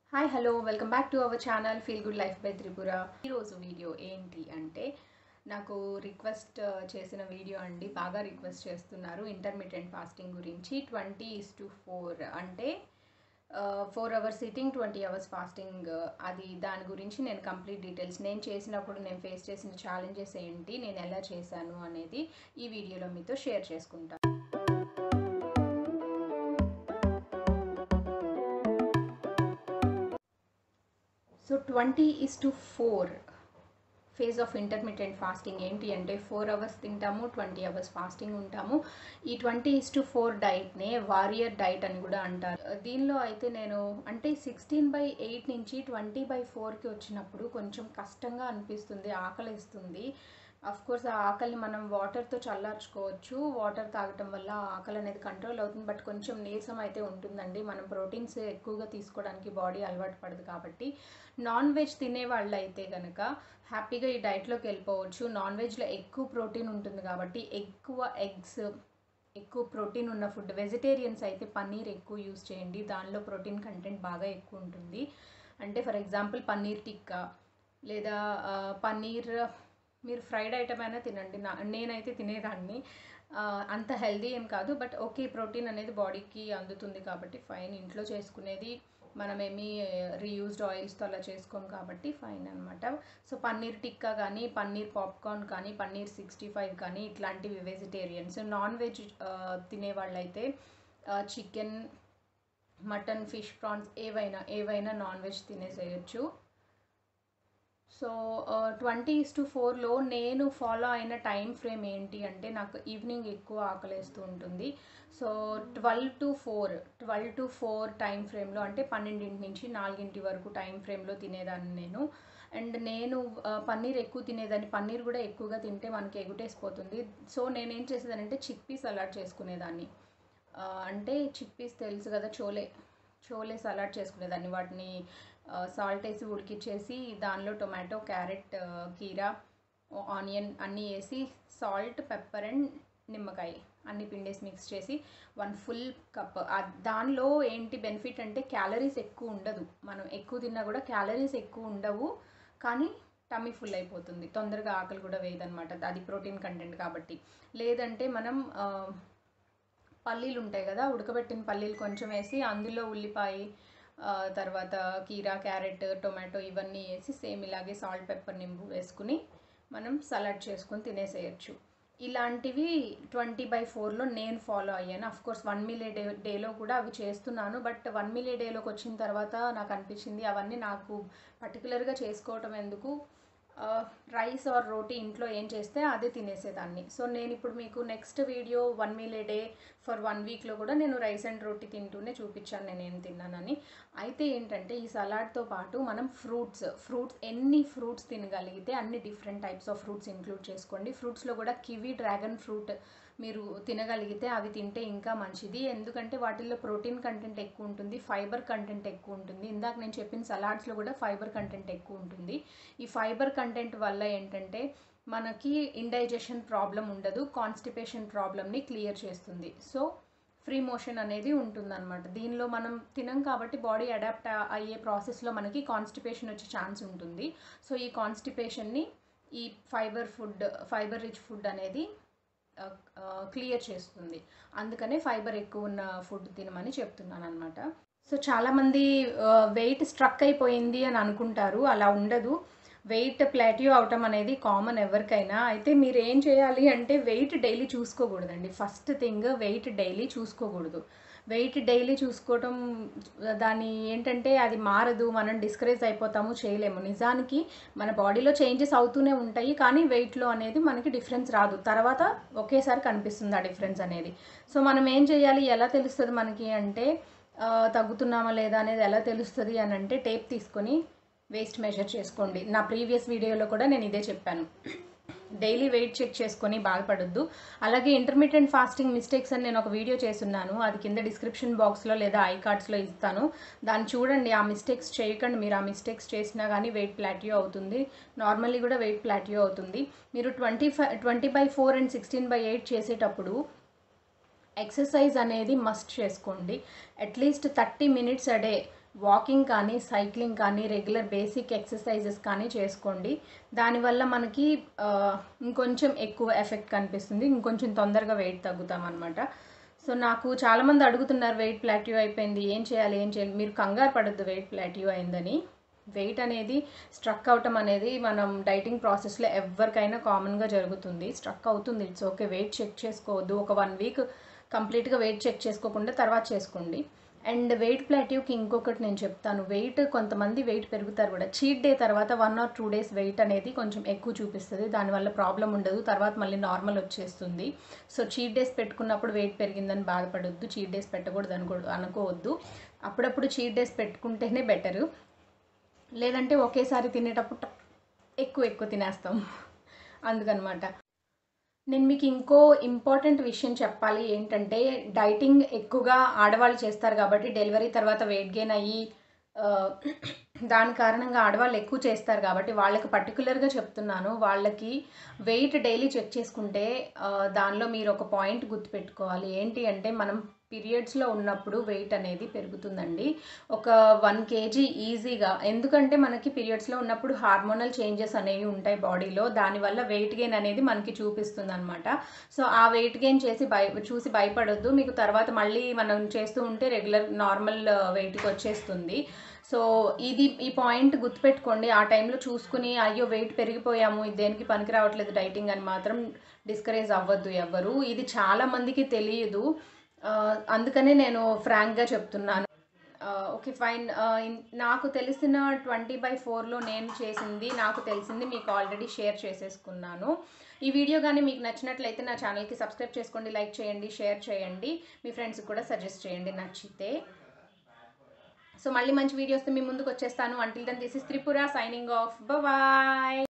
hi hello welcome back to our channel feel good life by Tripura ఈరోజు video ఏంటి అంటే నాకు రిక్వెస్ట్ చేసిన వీడియో అండి బాగా రిక్వెస్ట్ చేస్తున్నారు ఇంటర్మీడియట్ ఫాస్టింగ్ గురించి ట్వంటీ ఇస్ టు ఫోర్ అంటే four hours sitting twenty hours fasting అది దాని గురించి నేను కంప్లీట్ డీటెయిల్స్ నేను చేసినప్పుడు నేను ఫేస్ చేసిన ఛాలెంజెస్ ఏంటి నేను ఎలా చేశాను అనేది ఈ వీడియోలో మీతో షేర్ చేసుకుంటాను so twenty is to four phase of intermediate fasting ఏంటి అంటే ఫోర్ అవర్స్ తింటాము ట్వంటీ అవర్స్ ఫాస్టింగ్ ఉంటాము ఈ ట్వంటీ ఇస్ టు ఫోర్ డైట్నే వారియర్ డైట్ అని కూడా అంటారు దీనిలో అయితే నేను అంటే సిక్స్టీన్ బై ఎయిట్ నుంచి ట్వంటీ బై ఫోర్కి వచ్చినప్పుడు కొంచెం కష్టంగా అనిపిస్తుంది ఆకలిస్తుంది అఫ్ కోర్స్ ఆ ఆకలిని మనం వాటర్తో చల్లార్చుకోవచ్చు వాటర్ తాగటం వల్ల ఆకలి అనేది కంట్రోల్ అవుతుంది బట్ కొంచెం నీరసం అయితే ఉంటుందండి మనం ప్రోటీన్స్ ఎక్కువగా తీసుకోవడానికి బాడీ అలవాటు పడదు కాబట్టి నాన్ వెజ్ తినే వాళ్ళు అయితే కనుక హ్యాపీగా ఈ డైట్లోకి వెళ్ళిపోవచ్చు నాన్ వెజ్లో ఎక్కువ ప్రోటీన్ ఉంటుంది కాబట్టి ఎక్కువ ఎగ్స్ ఎక్కువ ప్రోటీన్ ఉన్న ఫుడ్ వెజిటేరియన్స్ అయితే పన్నీర్ ఎక్కువ యూస్ చేయండి దానిలో ప్రోటీన్ కంటెంట్ బాగా ఎక్కువ ఉంటుంది అంటే ఫర్ ఎగ్జాంపుల్ పన్నీర్ టిక్కా లేదా పన్నీర్ మీరు ఫ్రైడ్ ఐటమ్ అయినా తినండి నా నేనైతే తినేదాన్ని అంత హెల్దీ ఏం కాదు బట్ ఓకే ప్రోటీన్ అనేది బాడీకి అందుతుంది కాబట్టి ఫైన్ ఇంట్లో చేసుకునేది మనమేమి రీయూజ్డ్ ఆయిల్స్తో అలా చేసుకోం కాబట్టి ఫైన్ అనమాట సో పన్నీర్ టిక్కా కానీ పన్నీర్ పాప్కార్న్ కానీ పన్నీర్ సిక్స్టీ ఫైవ్ కానీ ఇట్లాంటివి వెజిటేరియన్స్ నాన్ వెజ్ తినే వాళ్ళైతే చికెన్ మటన్ ఫిష్ ప్రాన్స్ ఏవైనా ఏవైనా నాన్ వెజ్ తినేసేయచ్చు సో ట్వంటీ ఇస్ టు ఫోర్లో నేను ఫాలో అయిన టైం ఫ్రేమ్ ఏంటి అంటే నాకు ఈవినింగ్ ఎక్కువ ఆకలేస్తూ ఉంటుంది so twelve to four twelve to four time ఫ్రేమ్లో అంటే పన్నెండింటి నుంచి నాలుగింటి వరకు టైం ఫ్రేమ్లో తినేదాన్ని నేను అండ్ నేను పన్నీర్ ఎక్కువ తినేదాన్ని పన్నీర్ కూడా ఎక్కువగా తింటే మనకి ఎగుటేసిపోతుంది సో నేనేం చేసేదానంటే చిక్ పీస్ సలాడ్ చేసుకునేదాన్ని అంటే చిక్ పీస్ తెలుసు కదా చోలే చోలే సలాడ్ చేసుకునేదాన్ని వాటిని సాల్ట్ వేసి ఉడికిచ్చేసి దానిలో టొమాటో క్యారెట్ కీరా ఆనియన్ అన్నీ వేసి సాల్ట్ పెప్పర్ అండ్ నిమ్మకాయ అన్ని పిండేసి మిక్స్ చేసి వన్ ఫుల్ కప్ దానిలో ఏంటి బెనిఫిట్ అంటే క్యాలరీస్ ఎక్కువ ఉండదు మనం ఎక్కువ తిన్నా కూడా క్యాలరీస్ ఎక్కువ ఉండవు కానీ టమ్మీ ఫుల్ అయిపోతుంది తొందరగా ఆకలి కూడా వేయదనమాట అది ప్రోటీన్ కంటెంట్ కాబట్టి లేదంటే మనం పల్లీలు ఉంటాయి కదా ఉడకబెట్టిన పల్లీలు కొంచెం వేసి అందులో ఉల్లిపాయ తర్వాత కీరా క్యారెట్ టొమాటో ఇవన్నీ వేసి సేమ్ ఇలాగే సాల్ట్ పెప్పర్ నింబు వేసుకుని మనం సలాడ్ చేసుకొని తినేసేయచ్చు ఇలాంటివి ట్వంటీ బై ఫోర్లో నేను ఫాలో అయ్యాను of course one meal a day డేలో కూడా అవి చేస్తున్నాను బట్ వన్ మిలే డేలోకి వచ్చిన తర్వాత నాకు అనిపించింది అవన్నీ నాకు పర్టికులర్గా చేసుకోవటం ఎందుకు రైస్ ఆర్ రోటీ ఇంట్లో ఏం చేస్తే అదే తినేసేదాన్ని సో నేను ఇప్పుడు మీకు next video one meal a day for one వీక్లో కూడా నేను రైస్ అండ్ రోటీ తింటూనే చూపించాను నేను ఏం తిన్నానని అయితే ఏంటంటే ఈ సలాడ్తో పాటు మనం ఫ్రూట్స్ ఫ్రూట్స్ ఎన్ని ఫ్రూట్స్ తినగలిగితే అన్ని different types of fruits include చేసుకోండి ఫ్రూట్స్లో కూడా కివీ డ్రాగన్ ఫ్రూట్ మీరు తినగలిగితే అవి తింటే ఇంకా మంచిది ఎందుకంటే వాటిల్లో ప్రోటీన్ కంటెంట్ ఎక్కువ ఉంటుంది ఫైబర్ కంటెంట్ ఎక్కువ ఉంటుంది ఇందాక నేను చెప్పిన సలాడ్స్లో కూడా ఫైబర్ కంటెంట్ ఎక్కువ ఉంటుంది ఈ ఫైబర్ కంటెంట్ వల్ల ఏంటంటే మనకి ఇండైజెషన్ ప్రాబ్లం ఉండదు కాన్స్టిపేషన్ ప్రాబ్లమ్ని క్లియర్ చేస్తుంది సో ఫ్రీ మోషన్ అనేది ఉంటుందన్నమాట దీనిలో మనం తినం కాబట్టి బాడీ అడాప్ట్ అయ్యే ప్రాసెస్లో మనకి కాన్స్టిపేషన్ వచ్చే ఛాన్స్ ఉంటుంది సో ఈ కాన్స్టిపేషన్ని ఈ fibre food fibre rich food అనేది క్లియర్ చేస్తుంది అందుకనే ఫైబర్ ఎక్కువ ఉన్న ఫుడ్ తినమని చెప్తున్నాను అనమాట సో చాలామంది వెయిట్ స్ట్రక్ అయిపోయింది అని అనుకుంటారు అలా ఉండదు వెయిట్ ప్లాట్యూ అవటం అనేది కామన్ ఎవరికైనా అయితే మీరు ఏం చేయాలి అంటే వెయిట్ డైలీ చూసుకోకూడదండి ఫస్ట్ థింగ్ వెయిట్ డైలీ చూసుకోకూడదు వెయిట్ డైలీ చూసుకోవటం దాని ఏంటంటే అది మారదు మనం డిస్కరేజ్ అయిపోతాము చేయలేము నిజానికి మన బాడీలో చేంజెస్ అవుతూనే ఉంటాయి కానీ వెయిట్లో అనేది మనకి డిఫరెన్స్ రాదు తర్వాత ఒకేసారి కనిపిస్తుంది ఆ డిఫరెన్స్ అనేది సో మనం ఏం చేయాలి ఎలా తెలుస్తుంది మనకి అంటే తగ్గుతున్నామా లేదా అనేది ఎలా తెలుస్తుంది అని అంటే టేప్ తీసుకొని వేస్ట్ మెజర్ చేసుకోండి నా ప్రీవియస్ వీడియోలో కూడా నేను ఇదే చెప్పాను డైలీ వెయిట్ చెక్ చేసుకొని బాధపడొద్దు అలాగే ఇంటర్మీడియట్ ఫాస్టింగ్ మిస్టేక్స్ అని నేను ఒక వీడియో చేస్తున్నాను అది కింద డిస్క్రిప్షన్ బాక్స్లో లేదా ఐ కార్డ్స్లో ఇస్తాను దాన్ని చూడండి ఆ మిస్టేక్స్ చేయకండి మీరు ఆ మిస్టేక్స్ చేసినా కానీ వెయిట్ ప్లాట్యూ అవుతుంది నార్మల్లీ కూడా వెయిట్ ప్లాట్యూ అవుతుంది మీరు twenty five twenty by four and sixteen by eight చేసేటప్పుడు ఎక్సర్సైజ్ అనేది మస్ట్ చేసుకోండి at least thirty minutes a day walking కానీ సైక్లింగ్ కానీ రెగ్యులర్ బేసిక్ ఎక్సర్సైజెస్ కానీ చేసుకోండి దానివల్ల మనకి ఆ, ఇంకొంచెం ఎక్కువ ఎఫెక్ట్ కనిపిస్తుంది ఇంకొంచెం తొందరగా వెయిట్ తగ్గుతాం అనమాట సో నాకు చాలామంది అడుగుతున్నారు వెయిట్ ప్లాట్యూ అయిపోయింది ఏం చేయాలి ఏం చేయాలి మీరు కంగారు పడద్దు వెయిట్ ప్లాట్యూ అయిందని వెయిట్ అనేది స్ట్రక్ అవటం అనేది మనం డైటింగ్ ప్రాసెస్లో ఎవరికైనా కామన్గా జరుగుతుంది స్ట్రక్ అవుతుంది ఇట్స్ ఓకే వెయిట్ చెక్ చేసుకోవద్దు ఒక వన్ వీక్ కంప్లీట్గా వెయిట్ చెక్ చేసుకోకుండా తర్వాత చేసుకోండి అండ్ వెయిట్ ప్లాట్యూకి ఇంకొకటి నేను చెప్తాను వెయిట్ కొంతమంది వెయిట్ పెరుగుతారు కూడా చీట్ డే తర్వాత one or two days weight అనేది కొంచెం ఎక్కువ చూపిస్తుంది దానివల్ల ప్రాబ్లం ఉండదు తర్వాత మళ్ళీ నార్మల్ వచ్చేస్తుంది సో చీట్ డేస్ పెట్టుకున్నప్పుడు వెయిట్ పెరిగిందని బాధపడొద్దు చీట్ డేస్ పెట్టకూడదు అనుకో అనుకోవద్దు అప్పుడప్పుడు చీట్ డేస్ పెట్టుకుంటేనే బెటరు లేదంటే ఒకేసారి తినేటప్పుడు టక్ ఎక్కువ ఎక్కువ తినేస్తాం అందుకనమాట నేను మీకు ఇంకో ఇంపార్టెంట్ విషయం చెప్పాలి ఏంటంటే డైటింగ్ ఎక్కువగా ఆడవాళ్ళు చేస్తారు కాబట్టి డెలివరీ తర్వాత వెయిట్ గెయిన్ అయ్యి ఆ, దాని కారణంగా ఆడవాళ్ళు ఎక్కువ చేస్తారు కాబట్టి వాళ్ళకి పర్టికులర్గా చెప్తున్నాను వాళ్ళకి వెయిట్ డైలీ చెక్ చేసుకుంటే ఆ, దానిలో మీరు ఒక పాయింట్ గుర్తుపెట్టుకోవాలి ఏంటి అంటే మనం పీరియడ్స్లో ఉన్నప్పుడు వెయిట్ అనేది పెరుగుతుందండి ఒక వన్ కేజీ ఈజీగా ఎందుకంటే మనకి పీరియడ్స్లో ఉన్నప్పుడు హార్మోనల్ చేంజెస్ అనేవి ఉంటాయి బాడీలో దానివల్ల వెయిట్ గెయిన్ అనేది మనకి చూపిస్తుంది అనమాట సో ఆ వెయిట్ గెయిన్ చేసి భయ చూసి భయపడొద్దు మీకు తర్వాత మళ్ళీ మనం చేస్తూ ఉంటే రెగ్యులర్ నార్మల్ వెయిట్కి వచ్చేస్తుంది సో ఇది ఈ పాయింట్ గుర్తుపెట్టుకోండి ఆ టైంలో చూసుకుని అయ్యో వెయిట్ పెరిగిపోయాము ఇది దేనికి పనికి రావట్లేదు డైటింగ్ అని మాత్రం డిస్కరేజ్ అవ్వద్దు ఎవ్వరు ఇది చాలా మందికి తెలియదు ఆ, అందుకనే నేను ఫ్రాంక్గా చెప్తున్నాను ఓకే ఫైన్ నాకు తెలిసిన ట్వంటీ బై ఫోర్లో నేను చేసింది నాకు తెలిసింది మీకు ఆల్రెడీ షేర్ చేసేసుకున్నాను ఈ వీడియో కానీ మీకు నచ్చినట్లయితే నా ఛానల్కి సబ్స్క్రైబ్ చేసుకోండి లైక్ చేయండి షేర్ చేయండి మీ ఫ్రెండ్స్కి కూడా సజెస్ట్ చేయండి నచ్చితే సో మళ్ళీ మంచి వీడియోస్ మీ ముందుకు వచ్చేస్తాను until then this is Tripura signing off bye